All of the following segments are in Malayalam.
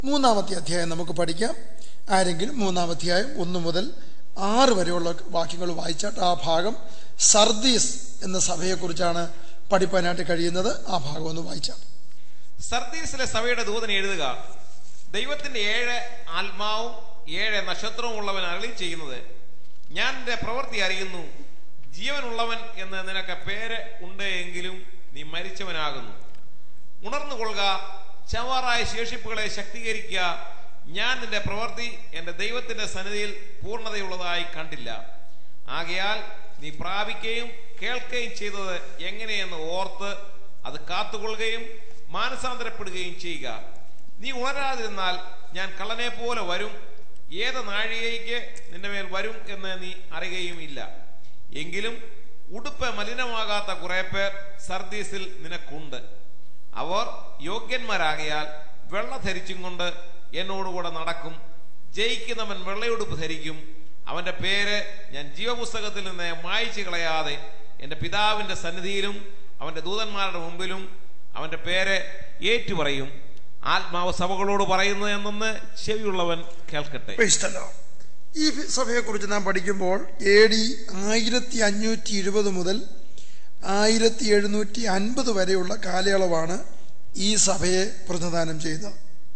മൂന്നാമത്തെ അധ്യായം നമുക്ക് പഠിക്കാം ആരെങ്കിലും മൂന്നാം അധ്യായം ഒന്ന് മുതൽ ആറ് വരെയുള്ള വാക്യങ്ങൾ വായിച്ചാട്ട് ആ ഭാഗം സർദീസ് എന്ന സഭയെക്കുറിച്ചാണ് പഠിപ്പാനായിട്ട് കഴിയുന്നത് ആ ഭാഗം ഒന്ന് വായിച്ചാൽ സർദീസിലെ സഭയുടെ ദൂതൻ എഴുതുക ദൈവത്തിന്റെ ഏഴ് ആത്മാവും ഏഴ് നക്ഷത്രവും ഉള്ളവൻ അരളി ചെയ്യുന്നത് ഞാൻ നിന്റെ പ്രവൃത്തി അറിയുന്നു ജീവനുള്ളവൻ എന്ന് നിനക്ക് പേര് ഉണ്ട് എങ്കിലും നീ മരിച്ചവനാകുന്നു ഉണർന്നു കൊള്ളുക ചവാറായ ശേഷിപ്പുകളെ ശക്തീകരിക്കുക ഞാൻ നിന്റെ പ്രവൃത്തി എന്റെ ദൈവത്തിന്റെ സന്നിധിയിൽ പൂർണ്ണതയുള്ളതായി കണ്ടില്ല ആകയാൽ നീ പ്രാപിക്കുകയും കേൾക്കുകയും ചെയ്തത് എങ്ങനെയെന്ന് ഓർത്ത് അത് കാത്തുകൊള്ളുകയും മാനസാന്തരപ്പെടുകയും ചെയ്യുക നീ ഉണരാതിരുന്നാൽ ഞാൻ കള്ളനെ പോലെ വരും ഏത് നാഴികയ്ക്ക് നിന്റെ മേൽ വരും എന്ന് നീ അറിയുകയും ഇല്ല എങ്കിലും ഉടുപ്പ് മലിനമാകാത്ത കുറെ പേർ സർദീസിൽ നിനക്കുണ്ട് അവർ യോഗ്യന്മാരാകയാൽ വെള്ള ധരിച്ചും കൊണ്ട് എന്നോടുകൂടെ നടക്കും ജയിക്കുന്നവൻ വെള്ളയുടുപ്പ് ധരിക്കും അവന്റെ പേര് ഞാൻ ജീവപുസ്തകത്തിൽ നിന്ന് മായ്ച്ചു കളയാതെ എൻ്റെ പിതാവിന്റെ സന്നിധിയിലും അവന്റെ ദൂതന്മാരുടെ മുമ്പിലും അവന്റെ പേര് ഏറ്റുപറയും ആത്മാവ് സഭകളോട് പറയുന്നത് എന്തെന്ന് ചെവിയുള്ളവൻ കേൾക്കട്ടെ Praise the Lord. ഈ സഭയെക്കുറിച്ച് നാം പഠിക്കുമ്പോൾ എ ഡി ആയിരത്തി അഞ്ഞൂറ്റി ഇരുപത് മുതൽ ആയിരത്തി എഴുന്നൂറ്റി അൻപത് വരെയുള്ള കാലയളവാണ് ഈ സഭയെ പ്രതിനിധാനം ചെയ്യുന്നത്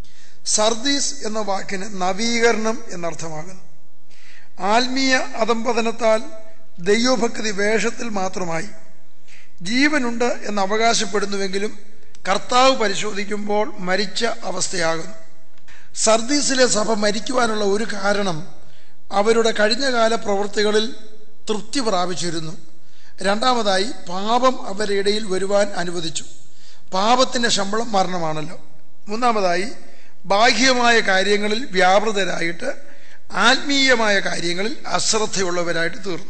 സർദീസ് എന്ന വാക്കിന് നവീകരണം എന്നർത്ഥമാകുന്നു ആത്മീയ അധംപതനത്താൽ ദൈവഭക്തി വേഷത്തിൽ മാത്രമായി ജീവനുണ്ട് എന്ന് അവകാശപ്പെടുന്നുവെങ്കിലും കർത്താവ് പരിശോധിക്കുമ്പോൾ മരിച്ച അവസ്ഥയാകുന്നു സർദീസിലെ സഭ മരിക്കുവാനുള്ള ഒരു കാരണം അവരുടെ കഴിഞ്ഞകാല പ്രവൃത്തികളിൽ തൃപ്തി പ്രാപിച്ചിരുന്നു രണ്ടാമതായി പാപം അവരുടെ ഇടയിൽ വരുവാൻ അനുവദിച്ചു പാപത്തിന്റെ ശമ്പളം മരണമാണല്ലോ മൂന്നാമതായി ബാഹ്യമായ കാര്യങ്ങളിൽ വ്യാപൃതരായിട്ട് ആത്മീയമായ കാര്യങ്ങളിൽ അശ്രദ്ധയുള്ളവരായിട്ട് തീർന്നു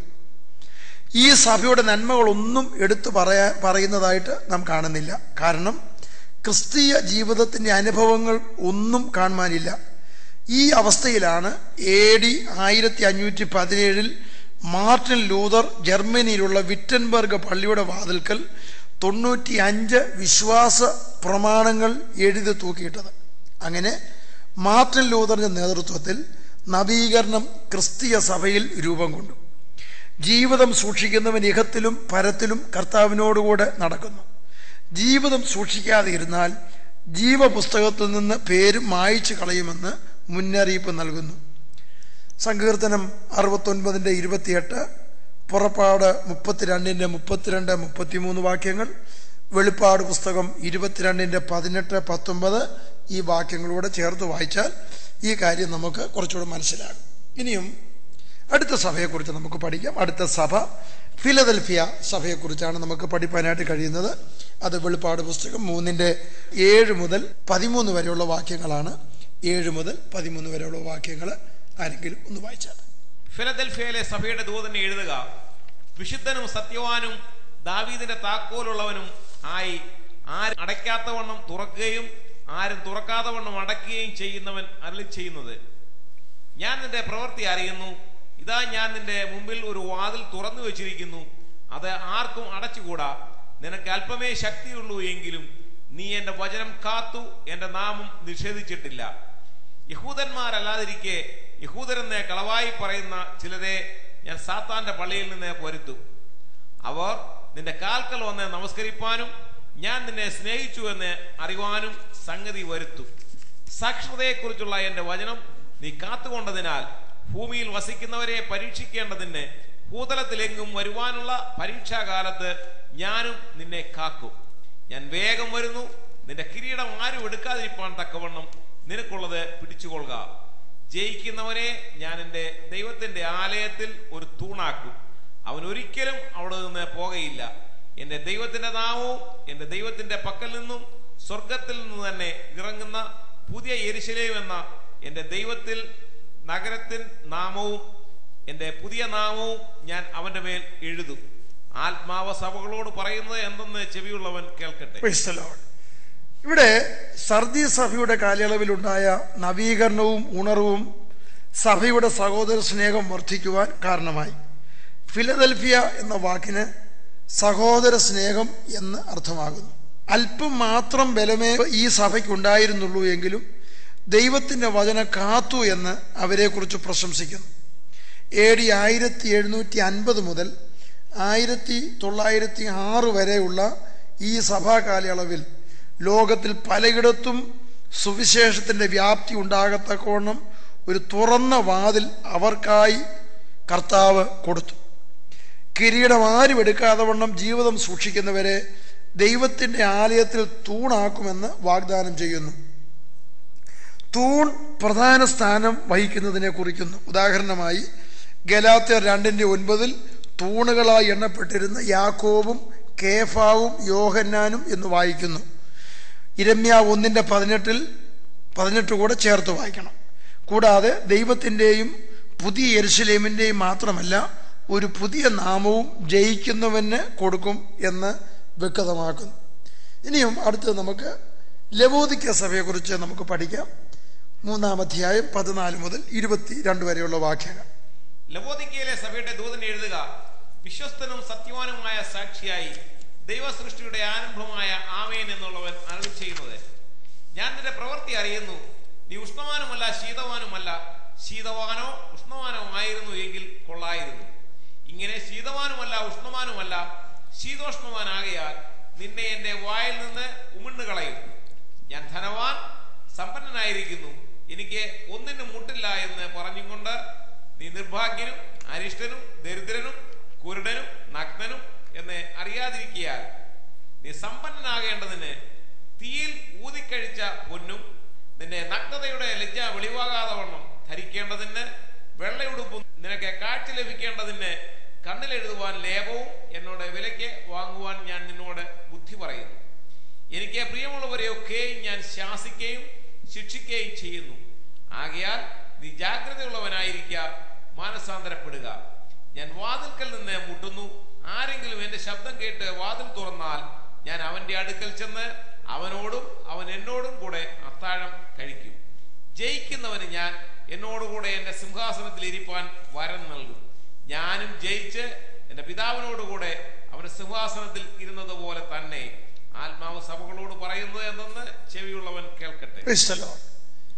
ഈ സഭയുടെ നന്മകളൊന്നും എടുത്തു പറയാ പറയുന്നതായിട്ട് നാം കാണുന്നില്ല കാരണം ക്രിസ്തീയ ജീവിതത്തിന്റെ അനുഭവങ്ങൾ ഒന്നും കാണുവാനില്ല ഈ അവസ്ഥയിലാണ് എ ഡി ആയിരത്തി അഞ്ഞൂറ്റി പതിനേഴിൽ മാർട്ടിൻ ലൂതർ ജർമ്മനിയിലുള്ള വിറ്റൻബർഗ് പള്ളിയുടെ വാതിൽക്കൽ തൊണ്ണൂറ്റി അഞ്ച് വിശ്വാസ പ്രമാണങ്ങൾ എഴുതി തൂക്കിയിട്ടത് അങ്ങനെ മാർട്ടിൻ ലൂതറിന്റെ നേതൃത്വത്തിൽ നവീകരണം ക്രിസ്തീയ സഭയിൽ രൂപം കൊണ്ടു ജീവിതം സൂക്ഷിക്കുന്നവൻ ഇഹത്തിലും പരത്തിലും കർത്താവിനോടുകൂടെ നടക്കുന്നു ജീവിതം സൂക്ഷിക്കാതെ ഇരുന്നാൽ ജീവപുസ്തകത്തിൽ നിന്ന് പേര് മായ്ച്ചു കളയുമെന്ന് മുന്നറിയിപ്പ് നൽകുന്നു സങ്കീർത്തനം അറുപത്തൊൻപതിൻ്റെ ഇരുപത്തിയെട്ട് പുറപ്പാട് മുപ്പത്തിരണ്ടിൻ്റെ മുപ്പത്തിരണ്ട് മുപ്പത്തിമൂന്ന് വാക്യങ്ങൾ വെളിപ്പാട് പുസ്തകം ഇരുപത്തിരണ്ടിൻ്റെ പതിനെട്ട് പത്തൊമ്പത് ഈ വാക്യങ്ങളൂടെ ചേർത്ത് വായിച്ചാൽ ഈ കാര്യം നമുക്ക് കുറച്ചുകൂടെ മനസ്സിലാകും ഇനിയും അടുത്ത സഭയെക്കുറിച്ച് നമുക്ക് പഠിക്കാം അടുത്ത സഭ ഫിലദൽഫിയ സഭയെക്കുറിച്ചാണ് നമുക്ക് പഠിപ്പാനായിട്ട് കഴിയുന്നത് അത് വെളിപ്പാട് പുസ്തകം മൂന്നിൻ്റെ ഏഴ് മുതൽ പതിമൂന്ന് വരെയുള്ള വാക്യങ്ങളാണ് ഏഴ് മുതൽ പതിമൂന്ന് വരെയുള്ള വാക്യങ്ങൾ ആരെങ്കിലും ഒന്ന് വായിച്ചാൽ ഫിലദൽഫിയയിലെ സഭയുടെ ദൂതനെ എഴുതുക വിശുദ്ധനും സത്യവാനും ദാവീദിന്റെ താക്കോലുള്ളവനും ആയി ആരും അടയ്ക്കാത്തവണ്ണം തുറക്കുകയും ആരും തുറക്കാത്ത വണ്ണം അടയ്ക്കുകയും ചെയ്യുന്നവൻ അരളി ചെയ്യുന്നത് ഞാൻ നിന്റെ പ്രവൃത്തി അറിയുന്നു ഇതാ ഞാൻ നിന്റെ മുമ്പിൽ ഒരു വാതിൽ തുറന്നു വെച്ചിരിക്കുന്നു അത് ആർക്കും അടച്ചുകൂടാ നിനക്ക് അല്പമേ ശക്തിയുള്ളൂ എങ്കിലും നീ എന്റെ വചനം കാത്തു എന്റെ നാമം നിഷേധിച്ചിട്ടില്ല യഹൂദന്മാരല്ലാതിരിക്കെ യഹൂദരെന്ന് കളവായി പറയുന്ന ചിലരെ ഞാൻ സാത്താന്റെ പള്ളിയിൽ നിന്ന് പൊരുത്തും അവർ നിന്റെ കാൽക്കൽ വന്ന് നമസ്കരിപ്പാനും ഞാൻ നിന്നെ സ്നേഹിച്ചു എന്ന് അറിയുവാനും സംഗതി വരുത്തും സാക്ഷരതയെക്കുറിച്ചുള്ള എന്റെ വചനം നീ കാത്തുകൊണ്ടതിനാൽ ഭൂമിയിൽ വസിക്കുന്നവരെ പരീക്ഷിക്കേണ്ടതിന് ഭൂതലത്തിലെങ്ങും വരുവാനുള്ള പരീക്ഷാകാലത്ത് ഞാനും നിന്നെ കാക്കും ഞാൻ വേഗം വരുന്നു നിന്റെ കിരീടം ആരും എടുക്കാതിരിപ്പാൻ തക്കവണ്ണം നിനക്കുള്ളത് പിടിച്ചുകൊള്ളുക ജയിക്കുന്നവനെ ഞാൻ എൻ്റെ ദൈവത്തിന്റെ ആലയത്തിൽ ഒരു തൂണാക്കും അവൻ ഒരിക്കലും അവിടെ നിന്ന് പോകയില്ല എൻ്റെ ദൈവത്തിന്റെ നാമവും എൻ്റെ ദൈവത്തിന്റെ പക്കൽ നിന്നും സ്വർഗത്തിൽ നിന്ന് തന്നെ ഇറങ്ങുന്ന പുതിയ എരിശിലേം എന്ന എൻ്റെ ദൈവത്തിൽ നഗരത്തിൻ നാമവും എൻ്റെ പുതിയ നാമവും ഞാൻ അവന്റെ മേൽ എഴുതും ആത്മാവ സഭകളോട് പറയുന്നത് എന്തെന്ന് ചെവിയുള്ളവൻ കേൾക്കട്ടെ Praise the Lord. ഇവിടെ സർദി സഭയുടെ കാലയളവിലുണ്ടായ നവീകരണവും ഉണർവും സഭയുടെ സഹോദര സ്നേഹം വർദ്ധിക്കുവാൻ കാരണമായി ഫിലദൽഫിയ എന്ന വാക്കിന് സഹോദര സ്നേഹം എന്ന് അർത്ഥമാകുന്നു അല്പം മാത്രം ബലമേ ഈ സഭയ്ക്കുണ്ടായിരുന്നുള്ളൂ എങ്കിലും ദൈവത്തിൻ്റെ വചനം കാത്തു എന്ന് അവരെക്കുറിച്ച് പ്രശംസിക്കുന്നു എ ഡി ആയിരത്തി എഴുന്നൂറ്റി അൻപത് മുതൽ ആയിരത്തി തൊള്ളായിരത്തി ആറ് വരെയുള്ള ഈ സഭാ കാലയളവിൽ ലോകത്തിൽ പലയിടത്തും സുവിശേഷത്തിൻ്റെ വ്യാപ്തി ഉണ്ടാകത്തക്കവണ്ണം ഒരു തുറന്ന വാതിൽ അവർക്കായി കർത്താവ് കൊടുത്തു കിരീടം ആരും എടുക്കാതെ വണ്ണം ജീവിതം സൂക്ഷിക്കുന്നവരെ ദൈവത്തിൻ്റെ ആലയത്തിൽ തൂണാക്കുമെന്ന് വാഗ്ദാനം ചെയ്യുന്നു തൂൺ പ്രധാന സ്ഥാനം വഹിക്കുന്നതിനെ കുറിക്കുന്നു ഉദാഹരണമായി ഗലാത്യർ രണ്ടിൻ്റെ ഒൻപതിൽ തൂണുകളായി എണ്ണപ്പെട്ടിരുന്ന യാക്കോബും കേഫാവും യോഹന്നാനും എന്ന് വായിക്കുന്നു ഇരമ്യ ഒന്നിൻ്റെ പതിനെട്ടിൽ പതിനെട്ട് കൂടെ ചേർത്ത് വായിക്കണം കൂടാതെ ദൈവത്തിൻ്റെയും പുതിയ യെരുശലേമിൻ്റെയും മാത്രമല്ല ഒരു പുതിയ നാമവും ജയിക്കുന്നവന് കൊടുക്കും എന്ന് വ്യക്തമാക്കുന്നു ഇനിയും അടുത്തത് നമുക്ക് ലവോദിക്ക സഭയെക്കുറിച്ച് നമുക്ക് പഠിക്കാം മൂന്നാം അധ്യായം പതിനാല് മുതൽ ഇരുപത്തി രണ്ട് വരെയുള്ള വാക്യങ്ങൾ ലവോദിക്കയിലെ സഭയുടെ ദൂതൻ എഴുതുക വിശ്വസ്തനും സത്യവാനുമായ സാക്ഷിയായി ദൈവസൃഷ്ടിയുടെ ആരംഭമായ ആമേൻ എന്നുള്ളവൻ അരുളി ചെയ്യുന്നത് ഞാൻ നിന്റെ പ്രവൃത്തി അറിയുന്നു നീ ഉഷ്ണവാനുമല്ല ശീതവാനുമല്ല ശീതവാനോ ഉഷ്ണവാനോ ആയിരുന്നു എങ്കിൽ കൊള്ളായിരുന്നു ഇങ്ങനെ ശീതവാനുമല്ല ഉഷ്ണവാനുമല്ല ശീതോഷ്ണവാനാകയാൽ നിന്നെ എന്റെ വായിൽ നിന്ന് ഉമിണ്ണു കളയും ഞാൻ ധനവാൻ സമ്പന്നനായിരിക്കുന്നു എനിക്ക് ഒന്നിനും മുട്ടില്ല എന്ന് പറഞ്ഞുകൊണ്ട് നീ നിർഭാഗ്യനും അരിഷ്ടനും ദരിദ്രനും കുരുടനും നഗ്നനും എന്ന് അറിയാതിരിക്കിയാൽ നീ സമ്പന്നനാകേണ്ടതിന് തീയിൽ ഊതിക്കഴിച്ച പൊന്നും നിന്റെ നഗ്നതയുടെ ലജ്ജ വെളിവാകാതെ വണ്ണം ധരിക്കേണ്ടതിന് വെള്ളയുടുപ്പും നിനക്ക് കാഴ്ച ലഭിക്കേണ്ടതിന് കണ്ണിലെഴുതുവാൻ ലേപവും എന്നോട് വിലയ്ക്ക് വാങ്ങുവാൻ ഞാൻ നിന്നോട് ബുദ്ധി പറയുന്നു എനിക്ക് പ്രിയമുള്ളവരെയൊക്കെയും ഞാൻ ശാസിക്കുകയും ശിക്ഷിക്കുകയും ചെയ്യുന്നു ആകയാൽ നീ ജാഗ്രതയുള്ളവനായിരിക്കുക മാനസാന്തരപ്പെടുക ഞാൻ വാതിൽക്കൽ നിന്ന് മുട്ടുന്നു ആരെങ്കിലും എന്റെ ശബ്ദം കേട്ട് വാതിൽ തുറന്നാൽ ഞാൻ അവന്റെ അടുക്കൽ ചെന്ന് അവനോടും അവൻ എന്നോടും കൂടെ അത്താഴം കഴിക്കും ജയിക്കുന്നവന് ഞാൻ എന്നോടുകൂടെ എന്റെ സിംഹാസനത്തിൽ ഇരിപ്പാൻ വരം നൽകും ഞാനും ജയിച്ച് എന്റെ പിതാവിനോടുകൂടെ അവന്റെ സിംഹാസനത്തിൽ ഇരുന്നത് പോലെ തന്നെ ആത്മാവ് സഭകളോട് പറയുന്നത് എന്തെന്ന് ചെവിയുള്ളവൻ കേൾക്കട്ടെ Praise the Lord.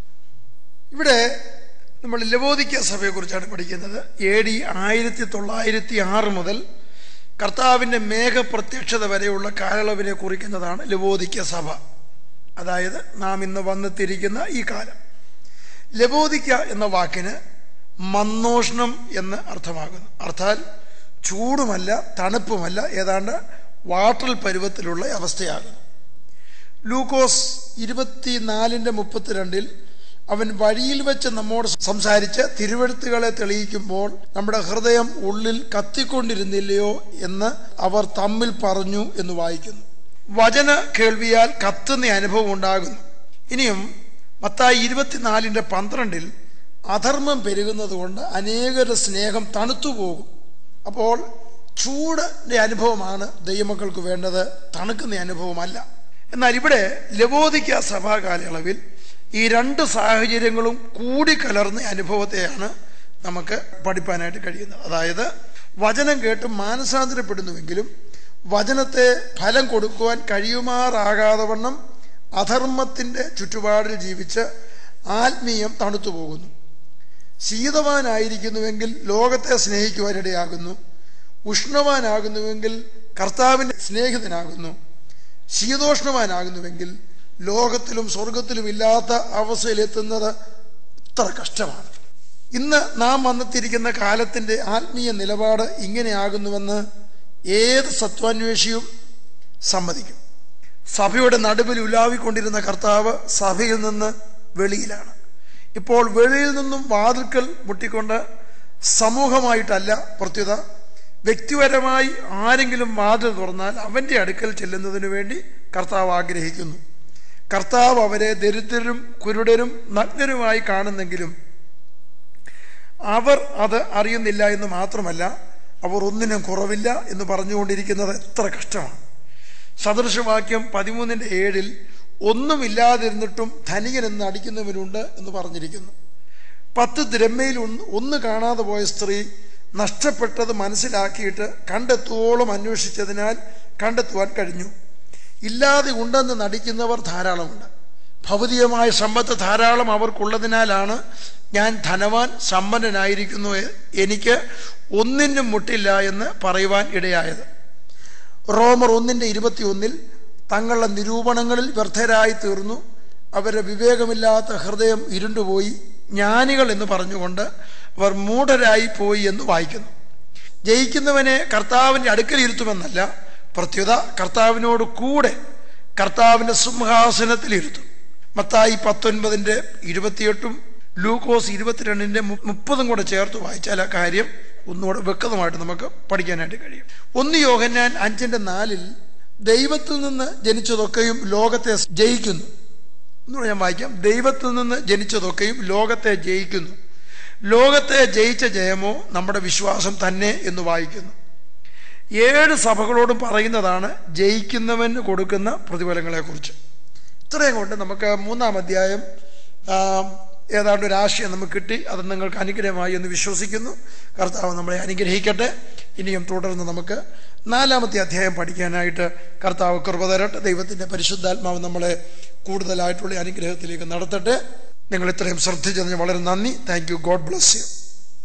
ഇവിടെ നമ്മൾ ലവോദിക്ക സഭയെക്കുറിച്ചാണ് പഠിക്കുന്നത് എ ഡി ആയിരത്തി തൊള്ളായിരത്തി ആറ് മുതൽ കർത്താവിൻ്റെ മേഘപ്രത്യക്ഷത വരെയുള്ള കാലയളവിനെ കുറിക്കുന്നതാണ് ലവോദിക്ക സഭ അതായത് നാം ഇന്ന് വന്നെത്തിയിരിക്കുന്ന ഈ കാലം ലബോദിക്ക എന്ന വാക്കിന് മന്നോഷ്ണം എന്ന് അർത്ഥമാകുന്നു അർത്ഥാൽ ചൂടുമല്ല തണുപ്പുമല്ല ഏതാണ്ട് വാട്ടൽ പരുവത്തിലുള്ള അവസ്ഥയാകുന്നു ലൂക്കോസ് ഇരുപത്തിനാലിൻ്റെ മുപ്പത്തിരണ്ടിൽ അവൻ വഴിയിൽ വെച്ച് നമ്മോട് സംസാരിച്ച് തിരുവെഴുത്തുകളെ തെളിയിക്കുമ്പോൾ നമ്മുടെ ഹൃദയം ഉള്ളിൽ കത്തിക്കൊണ്ടിരുന്നില്ലയോ എന്ന് അവർ തമ്മിൽ പറഞ്ഞു എന്ന് വായിക്കുന്നു വചന കേൾവിയാൽ കത്തുന്ന അനുഭവം ഉണ്ടാകുന്നു ഇനിയും മത്തായി ഇരുപത്തിനാലിൻ്റെ പന്ത്രണ്ടിൽ അധർമ്മം പെരുകുന്നത് കൊണ്ട് അനേകരുടെ സ്നേഹം തണുത്തു പോകും അപ്പോൾ ചൂടിൻ്റെ അനുഭവമാണ് ദൈവമക്കൾക്ക് വേണ്ടത് തണുക്കുന്ന അനുഭവമല്ല എന്നാൽ ഇവിടെ ലബോധിക്ക സഭാ കാലയളവിൽ ഈ രണ്ട് സാഹചര്യങ്ങളും കൂടിക്കലർന്ന അനുഭവത്തെയാണ് നമുക്ക് പഠിപ്പാനായിട്ട് കഴിയുന്നത് അതായത് വചനം കേട്ട് മാനസാന്തരപ്പെടുന്നുവെങ്കിലും വചനത്തെ ഫലം കൊടുക്കുവാൻ കഴിയുമാറാകാതെ വണ്ണം അധർമ്മത്തിൻ്റെ ചുറ്റുപാടിൽ ജീവിച്ച് ആത്മീയം തണുത്തു പോകുന്നു ശീതവാനായിരിക്കുന്നുവെങ്കിൽ ലോകത്തെ സ്നേഹിക്കുവാനിടയാകുന്നു ഉഷ്ണവാനാകുന്നുവെങ്കിൽ കർത്താവിൻ്റെ സ്നേഹിതനാകുന്നു ശീതോഷ്ണവാനാകുന്നുവെങ്കിൽ ലോകത്തിലും സ്വർഗത്തിലും ഇല്ലാത്ത അവസ്ഥയിലെത്തുന്നത് ഇത്ര കഷ്ടമാണ് ഇന്ന് നാം വന്നെത്തിയിരിക്കുന്ന കാലത്തിൻ്റെ ആത്മീയ നിലപാട് ഇങ്ങനെയാകുന്നുവെന്ന് ഏത് സത്വാന്വേഷിയും സമ്മതിക്കും സഭയുടെ നടുവിൽ ഉലാവിക്കൊണ്ടിരുന്ന കർത്താവ് സഭയിൽ നിന്ന് വെളിയിലാണ് ഇപ്പോൾ വെളിയിൽ നിന്നും വാതിൽക്കൽ മുട്ടിക്കൊണ്ട് സമൂഹമായിട്ടല്ല പ്രത്യുത വ്യക്തിപരമായി ആരെങ്കിലും വാതിൽ തുറന്നാൽ അവൻ്റെ അടുക്കൽ ചെല്ലുന്നതിന് വേണ്ടി കർത്താവ് ആഗ്രഹിക്കുന്നു കർത്താവ് അവരെ ദരിദ്രരും കുരുടരും നഗ്നരുമായി കാണുന്നെങ്കിലും അവർ അത് അറിയുന്നില്ല എന്ന് മാത്രമല്ല അവർ ഒന്നിനും കുറവില്ല എന്ന് പറഞ്ഞുകൊണ്ടിരിക്കുന്നത് എത്ര കഷ്ടമാണ് സദൃശവാക്യം പതിമൂന്നിൻ്റെ ഏഴിൽ ഒന്നുമില്ലാതിരുന്നിട്ടും ധനികനെന്ന് അടിക്കുന്നവനുണ്ട് എന്ന് പറഞ്ഞിരിക്കുന്നു പത്ത് ദ്രമ്മയിൽ ഒന്ന് ഒന്ന് കാണാതെ പോയ സ്ത്രീ നഷ്ടപ്പെട്ടത് മനസ്സിലാക്കിയിട്ട് കണ്ടെത്തുവോളം അന്വേഷിച്ചതിനാൽ കണ്ടെത്തുവാൻ കഴിഞ്ഞു ഇല്ലാതെ ഉണ്ടെന്ന് നടിക്കുന്നവർ ധാരാളമുണ്ട് ഭൗതികമായ സമ്പത്ത് ധാരാളം അവർക്കുള്ളതിനാലാണ് ഞാൻ ധനവാൻ സമ്പന്നനായിരിക്കുന്നു എനിക്ക് ഒന്നിനും മുട്ടില്ല എന്ന് പറയുവാൻ ഇടയായത് റോമർ ഒന്നിൻ്റെ ഇരുപത്തിയൊന്നിൽ തങ്ങളുടെ നിരൂപണങ്ങളിൽ വ്യർത്ഥരായി തീർന്നു അവരുടെ വിവേകമില്ലാത്ത ഹൃദയം ഇരുണ്ടുപോയി ജ്ഞാനികൾ എന്ന് പറഞ്ഞുകൊണ്ട് അവർ മൂഢരായി പോയി എന്ന് വായിക്കുന്നു ജയിക്കുന്നവനെ കർത്താവിൻ്റെ അടുക്കൽ ഇരുത്തുമെന്നല്ല പ്രത്യുത കർത്താവിനോട് കൂടെ കർത്താവിൻ്റെ സിംഹാസനത്തിൽ ഇരുത്തും മത്തായി പത്തൊൻപതിൻ്റെ ഇരുപത്തിയെട്ടും ലൂക്കോസ് ഇരുപത്തിരണ്ടിൻ്റെ മുപ്പതും കൂടെ ചേർത്ത് വായിച്ചാൽ ആ കാര്യം ഒന്നുകൂടെ വ്യക്തമായിട്ട് നമുക്ക് പഠിക്കാനായിട്ട് കഴിയും ഒന്ന് യോഹന്നാൻ അഞ്ചിൻ്റെ നാലിൽ ദൈവത്തിൽ നിന്ന് ജനിച്ചതൊക്കെയും ലോകത്തെ ജയിക്കുന്നു എന്നൂടെ ഞാൻ വായിക്കാം ദൈവത്തിൽ നിന്ന് ജനിച്ചതൊക്കെയും ലോകത്തെ ജയിക്കുന്നു ലോകത്തെ ജയിച്ച ജയമോ നമ്മുടെ വിശ്വാസം തന്നെ എന്ന് വായിക്കുന്നു ഏഴ് സഭകളോടും പറയുന്നതാണ് ജയിക്കുന്നവന് കൊടുക്കുന്ന പ്രതിഫലങ്ങളെക്കുറിച്ച് ഇത്രയും കൊണ്ട് നമുക്ക് മൂന്നാം അധ്യായം ഏതാണ്ട് ഒരു ആശയം നമുക്ക് കിട്ടി അത് നിങ്ങൾക്ക് അനുഗ്രഹമായി എന്ന് വിശ്വസിക്കുന്നു കർത്താവ് നമ്മളെ അനുഗ്രഹിക്കട്ടെ ഇനിയും തുടർന്ന് നമുക്ക് നാലാമത്തെ അധ്യായം പഠിക്കാനായിട്ട് കർത്താവ് കൃപ തരട്ടെ ദൈവത്തിൻ്റെ പരിശുദ്ധാത്മാവ് നമ്മളെ കൂടുതലായിട്ടുള്ള അനുഗ്രഹത്തിലേക്ക് നടത്തട്ടെ നിങ്ങൾ ഇത്രയും ശ്രദ്ധിച്ചതിന് വളരെ നന്ദി thank you God bless U